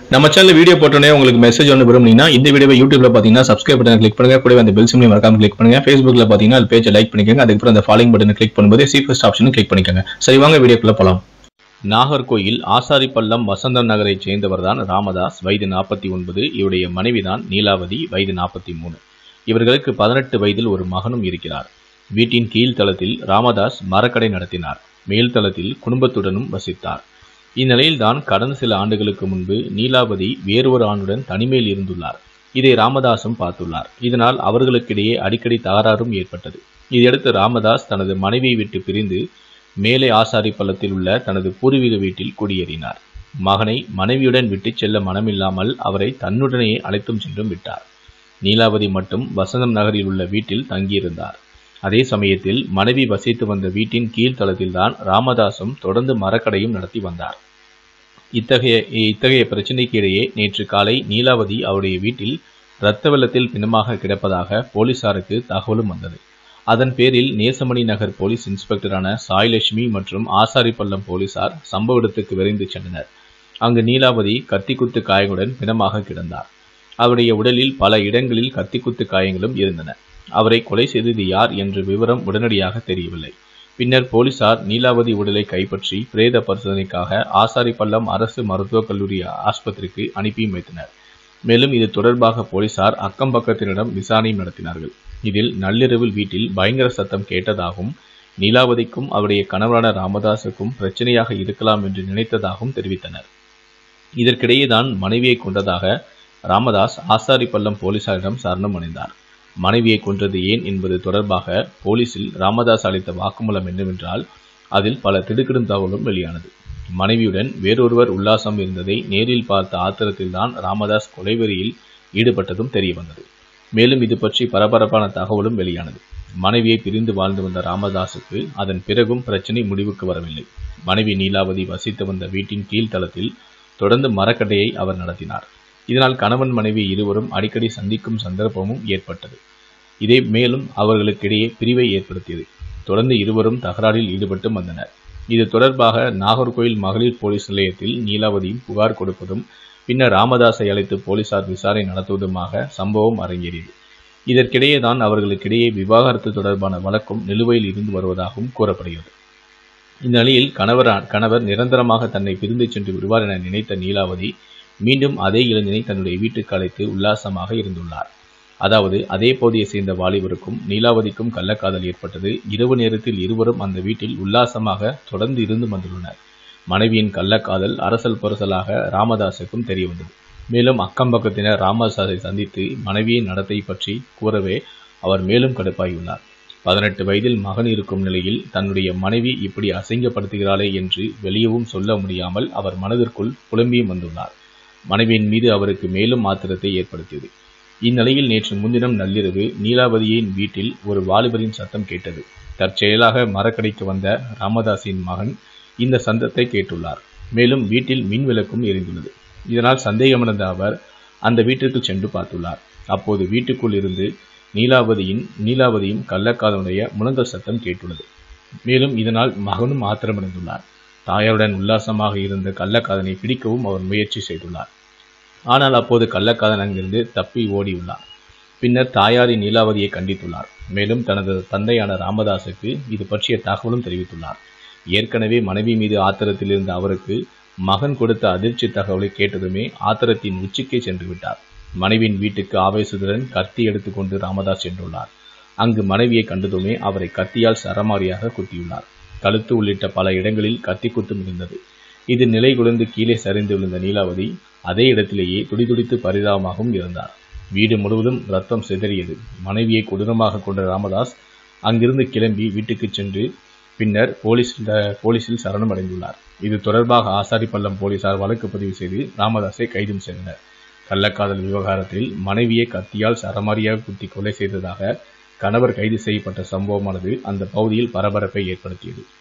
நம்ம channel video போட்டோன்னே உங்களுக்கு மெசேஜ் ஒன்று விரும்புனீங்கன்னா இந்த வீடியோவை யூடியூப்ல பார்த்தீங்கன்னா சப்ஸ்கிரைப் பட்டன் கிளிக் பண்ணுங்க கூடவே அந்த பெல் சிம்லையும் மறக்காம கிளிக் பண்ணுங்க ஃபேஸ்புக்ல பார்த்தீங்கன்னா அது பேஜை லைக் பண்ணிக்கோங்க அதுக்கப்புறம் அந்த ஃபாலோயிங் பட்டனை கிளிக் பண்ணும்போது சி ஃபர்ஸ்ட் ஆப்ஷனும் கிளிக் பண்ணிக்கோங்க சரி வாங்க வீடியோக்குள்ள போலாம் நாகர்கோயில் ஆசாரிப்பள்ளம் வசந்தம் நகரைச் சேர்ந்தவர்தான் ராமதாஸ் வயது நாற்பத்தி ஒன்பது இவருடைய மனைவிதான் நீலாவதி வயது நாற்பத்தி மூணு இவர்களுக்கு பதினெட்டு வயதில் ஒரு மகனும் இருக்கிறார் வீட்டின் கீழ்த்தளத்தில் ராமதாஸ் மரக்கடை நடத்தினார் மேல்தளத்தில் குடும்பத்துடனும் வசித்தார் இந்நிலையில்தான் கடந்த சில ஆண்டுகளுக்கு முன்பு நீலாவதி வேறொரு ஆணுடன் தனிமையில் இருந்துள்ளார் இதை ராமதாசும் பார்த்துள்ளார் இதனால் அவர்களுக்கிடையே அடிக்கடி தகராறும் ஏற்பட்டது இதையடுத்து ராமதாஸ் தனது மனைவியை விட்டு பிரிந்து மேலே ஆசாரி பள்ளத்தில் உள்ள தனது பூர்வீக வீட்டில் குடியேறினார் மகனை மனைவியுடன் விட்டுச் செல்ல மனமில்லாமல் அவரை தன்னுடனேயே அழைத்தும் சென்றும் விட்டார் நீலாவதி மட்டும் வசந்தம் நகரில் உள்ள வீட்டில் தங்கியிருந்தார் அதே சமயத்தில் மனைவி வசித்து வந்த வீட்டின் கீழ்த்தளத்தில்தான் ராமதாசும் தொடர்ந்து மரக்கடையும் நடத்தி வந்தார் இத்தகைய இத்தகைய பிரச்சினைக்கு இடையே நேற்று காலை நீலாவதி அவருடைய வீட்டில் இரத்த வெள்ளத்தில் பிணமாக கிடப்பதாக போலீசாருக்கு தகவலும் வந்தது அதன் பேரில் நேசமணி நகர் போலீஸ் இன்ஸ்பெக்டரான சாய்லட்சுமி மற்றும் ஆசாரிப்பள்ளம் போலீசார் சம்பவ இடத்துக்கு விரைந்து சென்றனர் அங்கு நீலாவதி கத்திக்குத்து காயங்களுடன் பிணமாக கிடந்தார் அவருடைய உடலில் பல இடங்களில் கத்திக்குத்து காயங்களும் இருந்தன அவரை கொலை செய்தது யார் என்ற விவரம் உடனடியாக தெரியவில்லை பின்னர் போலீசார் நீலாவதி உடலை கைப்பற்றி பிரேத பரிசோதனைக்காக ஆசாரிப்பள்ளம் அரசு மருத்துவக் கல்லூரி ஆஸ்பத்திரிக்கு அனுப்பியும் வைத்தனர் மேலும் இது தொடர்பாக போலீசார் அக்கம் பக்கத்தினரிடம் விசாரணையும் நடத்தினார்கள் இதில் நள்ளிரவில் வீட்டில் பயங்கர சத்தம் கேட்டதாகவும் நீலாவதிக்கும் அவருடைய கணவரான ராமதாசுக்கும் பிரச்சனையாக இருக்கலாம் என்று நினைத்ததாகவும் தெரிவித்தனர் இதற்கிடையே தான் மனைவியை கொண்டதாக ராமதாஸ் ஆசாரிப்பள்ளம் போலீசாரிடம் சரணம் அடைந்தார் மனைவியை கொன்றது ஏன் என்பது தொடர்பாக போலீசில் ராமதாஸ் அளித்த வாக்குமூலம் என்னவென்றால் அதில் பல திடுக்கிடும் தகவலும் வெளியானது மனைவியுடன் வேறொருவர் உல்லாசம் இருந்ததை நேரில் பார்த்த ஆத்திரத்தில்தான் ராமதாஸ் கொலைவெறியில் ஈடுபட்டதும் தெரிய வந்தது மேலும் இது பற்றி பரபரப்பான தகவலும் வெளியானது மனைவியை பிரிந்து வாழ்ந்து வந்த ராமதாஸுக்கு அதன் பிறகும் பிரச்சனை முடிவுக்கு வரவில்லை மனைவி நீலாவதி வசித்து வந்த வீட்டின் கீழ்த்தளத்தில் தொடர்ந்து மரக்கடையை அவர் நடத்தினார் இதனால் கணவன் மனைவி இருவரும் அடிக்கடி சந்திக்கும் சந்தர்ப்பமும் ஏற்பட்டது இதே மேலும் அவர்களுக்கிடையே பிரிவை ஏற்படுத்தியது தொடர்ந்து இருவரும் தகராறில் ஈடுபட்டு வந்தனர் இது தொடர்பாக நாகர்கோயில் மகளிர் போலீஸ் நிலையத்தில் நீலாவதியும் புகார் கொடுப்பதும் பின்னர் ராமதாஸை அழைத்து போலீசார் விசாரணை நடத்துவதுமாக சம்பவம் அரங்கேறியது இதற்கிடையே தான் அவர்களுக்கிடையே விவாகரத்து தொடர்பான வழக்கும் நிலுவையில் இருந்து வருவதாகவும் கூறப்படுகிறது இந்நிலையில் கணவர் கணவர் நிரந்தரமாக தன்னை பிரிந்து சென்று விடுவார் என நினைத்த நீலாவதி மீண்டும் அதே இளைஞனை தன்னுடைய வீட்டுக்கு அழைத்து உல்லாசமாக இருந்துள்ளார் அதாவது அதே பகுதியை சேர்ந்த வாலிபருக்கும் நீலாவதிக்கும் கள்ளக்காதல் ஏற்பட்டது இரவு நேரத்தில் இருவரும் அந்த வீட்டில் உல்லாசமாக தொடர்ந்து இருந்து வந்துள்ளனர் மனைவியின் கள்ளக்காதல் அரசல் பரசலாக ராமதாஸுக்கும் தெரிய வந்தது மேலும் அக்கம் பக்கத்தினர் ராமதாஸை சந்தித்து மனைவியின் நடத்தை பற்றி கூறவே அவர் மேலும் கடுப்பாகியுள்ளார் பதினெட்டு வயதில் மகன் இருக்கும் நிலையில் தன்னுடைய மனைவி இப்படி அசிங்கப்படுத்துகிறாளே என்று வெளியவும் சொல்ல முடியாமல் அவர் மனதிற்குள் புலம்பியும் வந்துள்ளார் மனைவியின் மீது அவருக்கு மேலும் ஆத்திரத்தை ஏற்படுத்தியது இந்நிலையில் நேற்று முன்தினம் நள்ளிரவு நீலாவதியின் வீட்டில் ஒரு வாலிபரின் சத்தம் கேட்டது தற்செயலாக மரக்கடைக்கு வந்த ராமதாஸின் மகன் இந்த சந்தத்தை கேட்டுள்ளார் மேலும் வீட்டில் மின் விளக்கும் எரிந்துள்ளது இதனால் சந்தேகமடைந்த அவர் அந்த வீட்டிற்கு சென்று பார்த்துள்ளார் அப்போது வீட்டுக்குள் இருந்து நீலாவதியின் நீலாவதியும் கள்ளக்காதனுடைய முழங்கல் சத்தம் கேட்டுள்ளது மேலும் இதனால் மகனும் ஆத்திரமடைந்துள்ளார் தாயாருடன் உல்லாசமாக இருந்த கள்ளக்காதனை பிடிக்கவும் அவர் முயற்சி செய்துள்ளார் ஆனால் அப்போது கள்ளக்காதன் அங்கிருந்து தப்பி ஓடியுள்ளார் பின்னர் தாயாரின் நீலாவதியை கண்டித்துள்ளார் மேலும் தனது தந்தையான ராமதாஸுக்கு இது பற்றிய தகவலும் தெரிவித்துள்ளார் ஏற்கனவே மனைவி மீது ஆத்திரத்தில் இருந்த அவருக்கு மகன் கொடுத்த அதிர்ச்சி தகவலை கேட்டதுமே ஆத்திரத்தின் உச்சிக்கே சென்று விட்டார் மனைவியின் வீட்டுக்கு ஆவேசத்துடன் கத்தி எடுத்துக்கொண்டு ராமதாஸ் சென்றுள்ளார் அங்கு மனைவியை கண்டதுமே அவரை கத்தியால் சரமாரியாக குத்தியுள்ளார் கழுத்து உள்ளிட்ட பல இடங்களில் கத்தி குத்தும் இருந்தது இது நிலை குலைந்து கீழே சரிந்து விழுந்த நீலாவதி அதே இடத்திலேயே துடிதுடித்து பரிதாபமாகவும் இருந்தார் வீடு முழுவதும் ரத்தம் சிதறியது மனைவியை கொடூரமாக கொண்ட ராமதாஸ் அங்கிருந்து கிளம்பி வீட்டுக்கு சென்று பின்னர் போலீஸ் போலீசில் சரணம் அடைந்துள்ளார் இது தொடர்பாக ஆசாரிப்பள்ளம் போலீசார் வழக்கு பதிவு செய்து ராமதாஸை கைதும் செய்தனர் கள்ளக்காதல் விவகாரத்தில் மனைவியை கத்தியால் சரமாரியாக குத்தி கொலை செய்ததாக கணவர் கைது செய்யப்பட்ட சம்பவமானது அந்த பகுதியில் பரபரப்பை ஏற்படுத்தியது